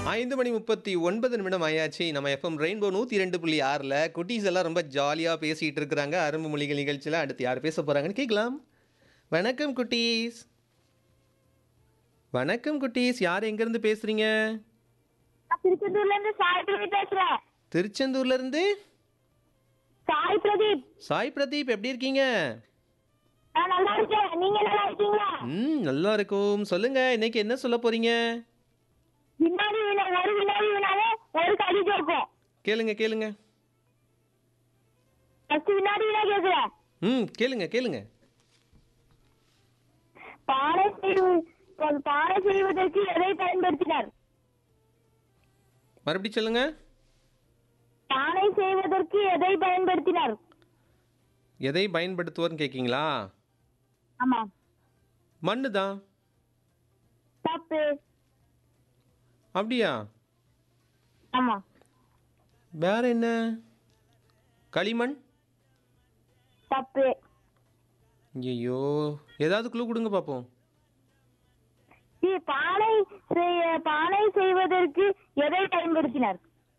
ஐந்து மணி முப்பத்தி ஒன்பது நிமிடம் ஆயாச்சு நம்ம எஃப்எம் ரெயின்போ நூற்றி ரெண்டு புள்ளி ஆறில் குட்டீஸ் எல்லாம் ரொம்ப ஜாலியாக பேசிகிட்டு இருக்கிறாங்க அரும்பு மொழிகள் நிகழ்ச்சியில் அடுத்து யார் பேச போகிறாங்கன்னு கேட்கலாம் வணக்கம் குட்டீஸ் வணக்கம் குட்டீஸ் யார் எங்கேருந்து பேசுகிறீங்க நான் திருச்செந்தூர்ல இருந்து சாய் பிரதீப் பேசுறேன் திருச்செந்தூர்லேருந்து சாய் பிரதீப் சாய் பிரதீப் எப்படி இருக்கீங்க நான் நல்லா இருக்கேன் நீங்க நல்லா இருக்கீங்களா ம் நல்லா இருக்கும் சொல்லுங்கள் இன்னைக்கு என்ன சொல்ல போகிறீங்க வினாடி வினா ஒரு வினாடி வினாவே ஒரு கடி கேட்கும் கேளுங்க கேளுங்க ஃபர்ஸ்ட் வினாடி வினா கேக்குறேன் ம் கேளுங்க கேளுங்க பானை செய்வது பானை செய்வதற்கு எதை பயன்படுத்தினார் மறுபடியும் சொல்லுங்க பானை செய்வதற்கு எதை பயன்படுத்தினார் எதை பயன்படுத்துவோர்னு கேட்கீங்களா ஆமா மண்ணு தான் தப்பு அப்படியா ஆமா வேற என்ன களிமண் தப்பு ஐயோ ஏதாவது க்ளூ கொடுங்க பார்ப்போம் சி, பானை செய்ய பானை செய்வதற்கு எதை பயன்படுத்தினார்